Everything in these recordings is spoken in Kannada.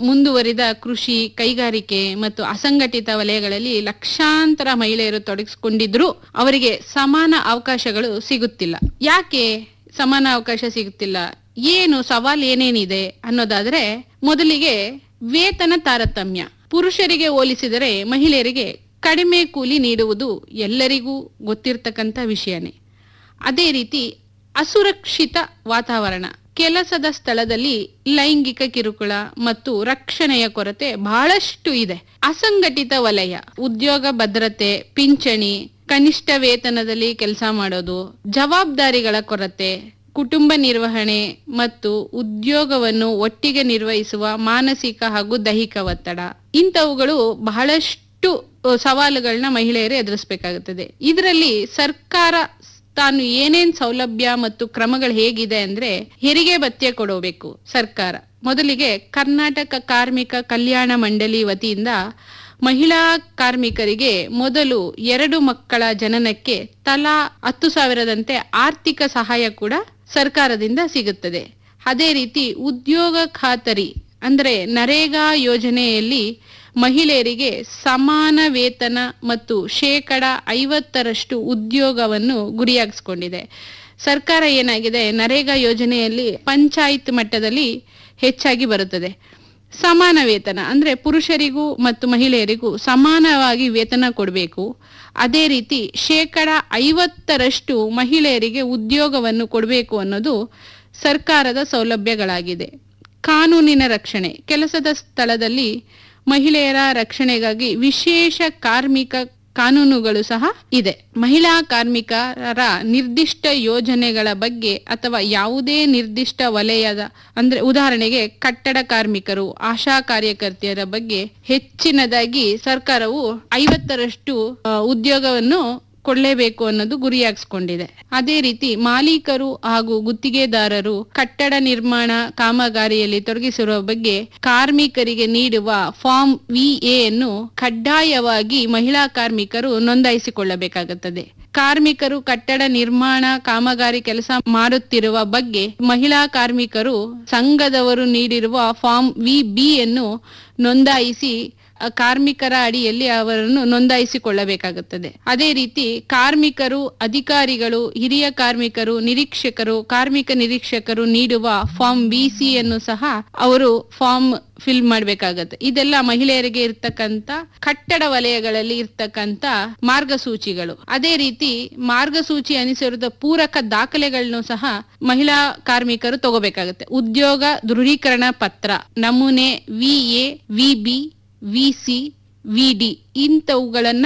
ಮುಂದುವರಿದ ಕೃಷಿ ಕೈಗಾರಿಕೆ ಮತ್ತು ಅಸಂಘಟಿತ ವಲಯಗಳಲ್ಲಿ ಲಕ್ಷಾಂತರ ಮಹಿಳೆಯರು ತೊಡಗಿಸಿಕೊಂಡಿದ್ರು ಅವರಿಗೆ ಸಮಾನ ಅವಕಾಶಗಳು ಸಿಗುತ್ತಿಲ್ಲ ಯಾಕೆ ಸಮಾನ ಅವಕಾಶ ಸಿಗುತ್ತಿಲ್ಲ ಏನು ಸವಾಲ್ ಏನೇನಿದೆ ಅನ್ನೋದಾದ್ರೆ ಮೊದಲಿಗೆ ವೇತನ ತಾರತಮ್ಯ ಪುರುಷರಿಗೆ ಹೋಲಿಸಿದರೆ ಮಹಿಳೆಯರಿಗೆ ಕಡಿಮೆ ಕೂಲಿ ನೀಡುವುದು ಎಲ್ಲರಿಗೂ ಗೊತ್ತಿರ್ತಕ್ಕಂಥ ವಿಷಯನೇ ಅದೇ ರೀತಿ ಅಸುರಕ್ಷಿತ ವಾತಾವರಣ ಕೆಲಸದ ಸ್ಥಳದಲ್ಲಿ ಲೈಂಗಿಕ ಕಿರುಕುಳ ಮತ್ತು ರಕ್ಷಣೆಯ ಕೊರತೆ ಬಹಳಷ್ಟು ಇದೆ ಅಸಂಘಟಿತ ವಲಯ ಉದ್ಯೋಗ ಭದ್ರತೆ ಪಿಂಚಣಿ ಕನಿಷ್ಠ ವೇತನದಲ್ಲಿ ಕೆಲಸ ಮಾಡೋದು ಜವಾಬ್ದಾರಿಗಳ ಕೊರತೆ ಕುಟುಂಬ ನಿರ್ವಹಣೆ ಮತ್ತು ಉದ್ಯೋಗವನ್ನು ಒಟ್ಟಿಗೆ ನಿರ್ವಹಿಸುವ ಮಾನಸಿಕ ಹಾಗೂ ದೈಹಿಕ ಒತ್ತಡ ಇಂಥವುಗಳು ಬಹಳಷ್ಟು ಅಹ್, ಸವಾಲುಗಳನ್ನ ಮಹಿಳೆಯರು ಎದುರಿಸಬೇಕಾಗುತ್ತದೆ ಇದರಲ್ಲಿ ಸರ್ಕಾರ ತಾನು ಏನೇನ್ ಸೌಲಭ್ಯ ಮತ್ತು ಕ್ರಮಗಳು ಹೇಗಿದೆ ಅಂದ್ರೆ ಹೆರಿಗೆ ಭತ್ಯೆ ಕೊಡಬೇಕು ಸರ್ಕಾರ ಮೊದಲಿಗೆ ಕರ್ನಾಟಕ ಕಾರ್ಮಿಕ ಕಲ್ಯಾಣ ಮಂಡಳಿ ವತಿಯಿಂದ ಮಹಿಳಾ ಕಾರ್ಮಿಕರಿಗೆ ಮೊದಲು ಎರಡು ಮಕ್ಕಳ ಜನನಕ್ಕೆ ತಲಾ ಹತ್ತು ಸಾವಿರದಂತೆ ಆರ್ಥಿಕ ಸಹಾಯ ಕೂಡ ಸರ್ಕಾರದಿಂದ ಸಿಗುತ್ತದೆ ಅದೇ ರೀತಿ ಉದ್ಯೋಗ ಖಾತರಿ ಅಂದ್ರೆ ನರೇಗಾ ಯೋಜನೆಯಲ್ಲಿ ಮಹಿಳೆಯರಿಗೆ ಸಮಾನ ವೇತನ ಮತ್ತು ಶೇಕಡ ಐವತ್ತರಷ್ಟು ಉದ್ಯೋಗವನ್ನು ಗುರಿಯಾಗಿಸಿಕೊಂಡಿದೆ ಸರ್ಕಾರ ಏನಾಗಿದೆ ನರೇಗಾ ಯೋಜನೆಯಲ್ಲಿ ಪಂಚಾಯತ್ ಮಟ್ಟದಲ್ಲಿ ಹೆಚ್ಚಾಗಿ ಬರುತ್ತದೆ ಸಮಾನ ವೇತನ ಅಂದ್ರೆ ಪುರುಷರಿಗೂ ಮತ್ತು ಮಹಿಳೆಯರಿಗೂ ಸಮಾನವಾಗಿ ವೇತನ ಕೊಡಬೇಕು ಅದೇ ರೀತಿ ಶೇಕಡ ಐವತ್ತರಷ್ಟು ಮಹಿಳೆಯರಿಗೆ ಉದ್ಯೋಗವನ್ನು ಕೊಡಬೇಕು ಅನ್ನೋದು ಸರ್ಕಾರದ ಸೌಲಭ್ಯಗಳಾಗಿದೆ ಕಾನೂನಿನ ರಕ್ಷಣೆ ಕೆಲಸದ ಸ್ಥಳದಲ್ಲಿ ಮಹಿಳೆಯರ ರಕ್ಷಣೆಗಾಗಿ ವಿಶೇಷ ಕಾರ್ಮಿಕ ಕಾನೂನುಗಳು ಸಹ ಇದೆ ಮಹಿಳಾ ಕಾರ್ಮಿಕರ ನಿರ್ದಿಷ್ಟ ಯೋಜನೆಗಳ ಬಗ್ಗೆ ಅಥವಾ ಯಾವುದೇ ನಿರ್ದಿಷ್ಟ ವಲಯದ ಅಂದ್ರೆ ಉದಾಹರಣೆಗೆ ಕಟ್ಟಡ ಕಾರ್ಮಿಕರು ಆಶಾ ಕಾರ್ಯಕರ್ತೆಯರ ಬಗ್ಗೆ ಹೆಚ್ಚಿನದಾಗಿ ಸರ್ಕಾರವು ಐವತ್ತರಷ್ಟು ಆ, ಉದ್ಯೋಗವನ್ನು ಕೊಡಲೇಬೇಕು ಅನ್ನೋದು ಗುರಿಯಾಗಿಸ್ಕೊಂಡಿದೆ ಅದೇ ರೀತಿ ಮಾಲೀಕರು ಹಾಗೂ ಗುತ್ತಿಗೆದಾರರು ಕಟ್ಟಡ ನಿರ್ಮಾಣ ಕಾಮಗಾರಿಯಲ್ಲಿ ತೊಡಗಿಸಿರುವ ಬಗ್ಗೆ ಕಾರ್ಮಿಕರಿಗೆ ನೀಡುವ ಫಾರ್ಮ್ ವಿ ಅನ್ನು ಕಡ್ಡಾಯವಾಗಿ ಮಹಿಳಾ ಕಾರ್ಮಿಕರು ನೋಂದಾಯಿಸಿಕೊಳ್ಳಬೇಕಾಗುತ್ತದೆ ಕಾರ್ಮಿಕರು ಕಟ್ಟಡ ನಿರ್ಮಾಣ ಕಾಮಗಾರಿ ಕೆಲಸ ಮಾಡುತ್ತಿರುವ ಬಗ್ಗೆ ಮಹಿಳಾ ಕಾರ್ಮಿಕರು ಸಂಘದವರು ನೀಡಿರುವ ಫಾರ್ಮ್ ವಿ ಬಿ ಅನ್ನು ನೋಂದಾಯಿಸಿ ಅ, ಕಾರ್ಮಿಕರ ಅಡಿಯಲ್ಲಿ ಅವರನ್ನು ನೋಂದಾಯಿಸಿಕೊಳ್ಳಬೇಕಾಗುತ್ತದೆ ಅದೇ ರೀತಿ ಕಾರ್ಮಿಕರು ಅಧಿಕಾರಿಗಳು ಹಿರಿಯ ಕಾರ್ಮಿಕರು ನಿರೀಕ್ಷಕರು ಕಾರ್ಮಿಕ ನಿರೀಕ್ಷಕರು ನೀಡುವ ಫಾರ್ಮ್ ಬಿ ಸಿ ಅನ್ನು ಸಹ ಅವರು ಫಾರ್ಮ್ ಫಿಲ್ ಮಾಡಬೇಕಾಗತ್ತೆ ಇದೆಲ್ಲ ಮಹಿಳೆಯರಿಗೆ ಇರ್ತಕ್ಕಂತ ಕಟ್ಟಡ ವಲಯಗಳಲ್ಲಿ ಇರ್ತಕ್ಕಂತ ಮಾರ್ಗಸೂಚಿಗಳು ಅದೇ ರೀತಿ ಮಾರ್ಗಸೂಚಿ ಅನುಸರಿದ ಪೂರಕ ದಾಖಲೆಗಳನ್ನು ಸಹ ಮಹಿಳಾ ಕಾರ್ಮಿಕರು ತಗೋಬೇಕಾಗತ್ತೆ ಉದ್ಯೋಗ ದೃಢೀಕರಣ ಪತ್ರ ನಮೂನೆ V A V B V C V D ಇಂಥವುಗಳನ್ನ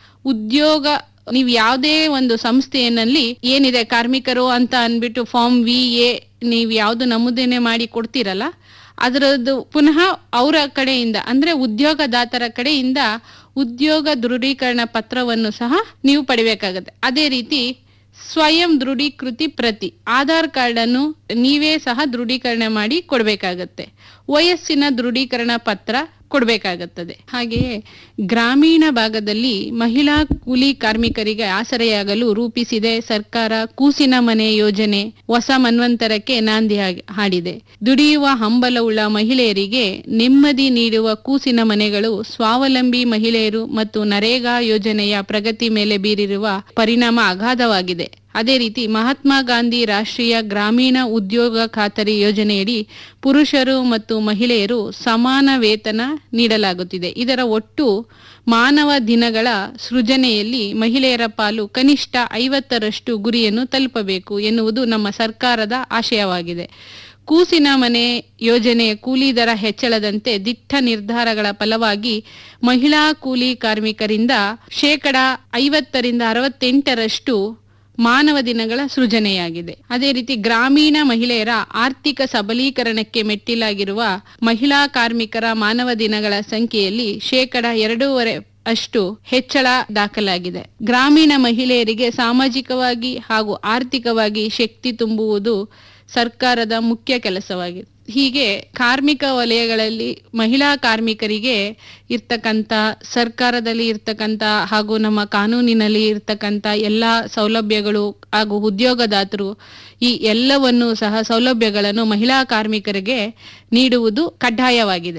ಉದ್ಯೋಗ ನೀವು ಯಾವುದೇ ಒಂದು ಸಂಸ್ಥೆಯಲ್ಲಿ ಏನಿದೆ ಕಾರ್ಮಿಕರು ಅಂತ ಅನ್ಬಿಟ್ಟು ಫಾರ್ಮ್ ವಿ ಎ ನೀವು ಯಾವ್ದು ನಮೂದನೆ ಮಾಡಿ ಕೊಡ್ತೀರಲ್ಲ ಅದರದ್ದು ಪುನಃ ಅವರ ಕಡೆಯಿಂದ ಅಂದ್ರೆ ಉದ್ಯೋಗದಾತರ ಕಡೆಯಿಂದ ಉದ್ಯೋಗ ದೃಢೀಕರಣ ಪತ್ರವನ್ನು ಸಹ ನೀವು ಪಡಿಬೇಕಾಗತ್ತೆ ಅದೇ ರೀತಿ ಸ್ವಯಂ ದೃಢೀಕೃತಿ ಪ್ರತಿ ಆಧಾರ್ ಕಾರ್ಡ್ ಅನ್ನು ನೀವೇ ಸಹ ದೃಢೀಕರಣ ಮಾಡಿ ಕೊಡಬೇಕಾಗತ್ತೆ ವಯಸ್ಸಿನ ದೃಢೀಕರಣ ಪತ್ರ ಕೊಡಬೇಕಾಗುತ್ತದೆ ಹಾಗೆಯೇ ಗ್ರಾಮೀಣ ಭಾಗದಲ್ಲಿ ಮಹಿಳಾ ಕೂಲಿ ಕಾರ್ಮಿಕರಿಗೆ ಆಸರೆಯಾಗಲು ರೂಪಿಸಿದೆ ಸರ್ಕಾರ ಕೂಸಿನ ಮನೆ ಯೋಜನೆ ಹೊಸ ಮನ್ವಂತರಕ್ಕೆ ನಾಂದಿ ಹಾಗ್- ಹಾಡಿದೆ ದುಡಿಯುವ ಹಂಬಲವುಳ್ಳ ಮಹಿಳೆಯರಿಗೆ ನೆಮ್ಮದಿ ನೀಡುವ ಕೂಸಿನ ಮನೆಗಳು ಸ್ವಾವಲಂಬಿ ಮಹಿಳೆಯರು ಮತ್ತು ನರೇಗಾ ಯೋಜನೆಯ ಪ್ರಗತಿ ಮೇಲೆ ಬೀರಿರುವ ಪರಿಣಾಮ ಅಗಾಧವಾಗಿದೆ ಅದೇ ರೀತಿ ಮಹಾತ್ಮ ಗಾಂಧಿ ರಾಷ್ಟ್ರೀಯ ಗ್ರಾಮೀಣ ಉದ್ಯೋಗ ಖಾತರಿ ಯೋಜನೆಯಡಿ ಪುರುಷರು ಮತ್ತು ಮಹಿಳೆಯರು ಸಮಾನ ವೇತನ ನೀಡಲಾಗುತ್ತಿದೆ ಇದರ ಒಟ್ಟು ಮಾನವ ದಿನಗಳ ಸೃಜನೆಯಲ್ಲಿ ಮಹಿಳೆಯರ ಪಾಲು ಕನಿಷ್ಠ ಐವತ್ತರಷ್ಟು ಗುರಿಯನ್ನು ತಲುಪಬೇಕು ಎನ್ನುವುದು ನಮ್ಮ ಸರ್ಕಾರದ ಆಶಯವಾಗಿದೆ ಕೂಸಿನ ಮನೆ ಯೋಜನೆಯ ಕೂಲಿ ದರ ಹೆಚ್ಚಳದಂತೆ ದಿಟ್ಟ ನಿರ್ಧಾರಗಳ ಫಲವಾಗಿ ಮಹಿಳಾ ಕೂಲಿ ಕಾರ್ಮಿಕರಿಂದ ಶೇಕಡ ಐವತ್ತರಿಂದ ಅರವತ್ತೆಂಟರಷ್ಟು ಮಾನವ ದಿನಗಳ ಸೃಜನೆಯಾಗಿದೆ ಅದೇ ರೀತಿ ಗ್ರಾಮೀಣ ಮಹಿಳೆಯರ ಆರ್ಥಿಕ ಸಬಲೀಕರಣಕ್ಕೆ ಮೆಟ್ಟಿಲಾಗಿರುವ ಮಹಿಳಾ ಕಾರ್ಮಿಕರ ಮಾನವ ದಿನಗಳ ಸಂಖ್ಯೆಯಲ್ಲಿ ಶೇಕಡ ಎರಡೂವರೆ ಅಷ್ಟು ಹೆಚ್ಚಳ ದಾಖಲಾಗಿದೆ ಗ್ರಾಮೀಣ ಮಹಿಳೆಯರಿಗೆ ಸಾಮಾಜಿಕವಾಗಿ ಹಾಗೂ ಆರ್ಥಿಕವಾಗಿ ಶಕ್ತಿ ತುಂಬುವುದು ಸರ್ಕಾರದ ಮುಖ್ಯ ಕೆಲಸವಾಗಿದೆ ಹೀಗೆ ಕಾರ್ಮಿಕ ವಲಯಗಳಲ್ಲಿ ಮಹಿಳಾ ಕಾರ್ಮಿಕರಿಗೆ ಇರ್ತಕ್ಕಂಥ ಸರ್ಕಾರದಲ್ಲಿ ಇರ್ತಕ್ಕಂಥ ಹಾಗೂ ನಮ್ಮ ಕಾನೂನಿನಲ್ಲಿ ಇರ್ತಕ್ಕಂಥ ಎಲ್ಲ ಸೌಲಭ್ಯಗಳು ಹಾಗೂ ಉದ್ಯೋಗದಾತರು ಈ ಎಲ್ಲವನ್ನು ಸಹ ಸೌಲಭ್ಯಗಳನ್ನು ಮಹಿಳಾ ಕಾರ್ಮಿಕರಿಗೆ ನೀಡುವುದು ಕಡ್ಡಾಯವಾಗಿದೆ